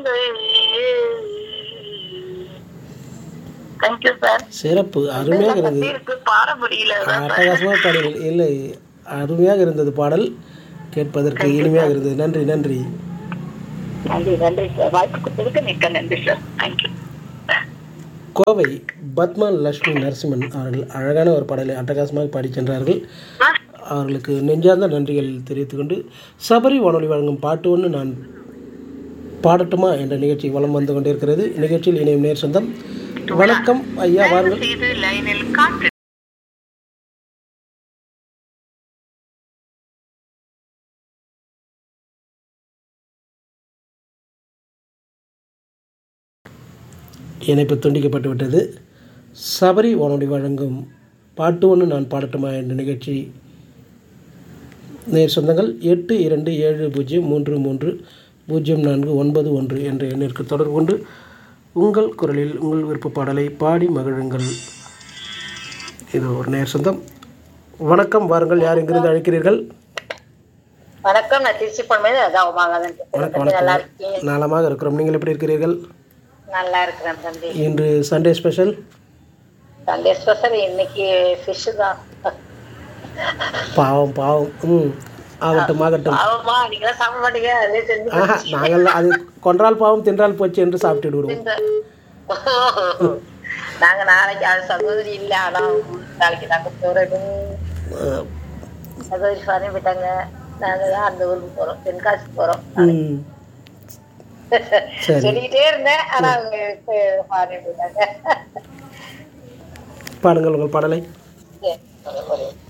வாருங்கள் thank you sir சிறப்பு அருமையாக இருந்தது இருக்கு பாட முடியல அட்டகாசமாக பாடல் இல்லை அருமையாக இருந்தது பாடல் கேட்பதற்கு இனிமையாக இருந்தது நன்றி நன்றி நன்றி நன்றி சார் வாய்ப்பு கொடுத்ததுக்கு மிக்க நன்றி சார் தேங்க்யூ கோவை பத்மா லட்சுமி நரசிம்மன் அவர்கள் அழகான ஒரு பாடலை அட்டகாசமாக பாடிச் சென்றார்கள் அவர்களுக்கு நெஞ்சார்ந்த நன்றிகள் தெரிவித்துக் கொண்டு சபரி வானொலி வழங்கும் பாட்டு ஒன்று நான் பாடட்டுமா என்ற நிகழ்ச்சி வலம் வந்து கொண்டிருக்கிறது நிகழ்ச்சியில் இணையும் நேர் சொந்தம் வணக்கம் ஐயா வாருங்கள் செய்து லைனில் காட்டு இணைப்பு துண்டிக்கப்பட்டு விட்டது சபரி வானொலி வழங்கும் பாட்டு ஒன்று நான் பாடட்டுமா என்ற நிகழ்ச்சி நேர் சொந்தங்கள் எட்டு இரண்டு ஏழு பூஜ்ஜியம் மூன்று மூன்று பூஜ்ஜியம் நான்கு ஒன்பது ஒன்று என்ற எண்ணிற்கு தொடர்பு கொண்டு உங்கள் குரலில் உங்கள் விருப்ப பாடலை பாடி மகிழுங்கள் இது ஒரு நேர் சொந்தம் வணக்கம் வாருங்கள் யார் எங்கிருந்து அழைக்கிறீர்கள் வணக்கம் நான் திருச்சி பொண்ணுமே அதான் உமாகாதன் வணக்கம் நல்லா வணக்கம் இருக்கீங்க நலமாக இருக்கிறோம் நீங்கள் எப்படி இருக்கிறீர்கள் நல்லா இருக்கிறேன் தம்பி இன்று சண்டே ஸ்பெஷல் சண்டே ஸ்பெஷல் இன்னைக்கு ஃபிஷ் தான் பாவம் பாவம் ம் ஆகட்டும் ஆகட்டும் ஆமாமா நீங்க சாப்பிட மாட்டீங்க அதே செஞ்சு ஆஹா நாங்கள் அது கொன்றால் பாவம் தின்றால் போச்சு என்று சாப்பிட்டு விடுவோம் ஓ, நாங்க நாளைக்கு அது சகோதரி இல்ல ஆனா நாளைக்கு நாங்க போறோம் அஹ், சகோதரி ஃபாரின் போயிட்டாங்க நாங்க தான் அந்த ஊருக்கு போறோம் தென்காசி போறோம் ம். சரி சொல்லிக்கிட்டே இருந்தேன் ஆனா அவங்க ஃபாரின் போயிட்டாங்க பாடுங்கள் உங்கள் பாடலை சரி, சொல்ல போறேன்.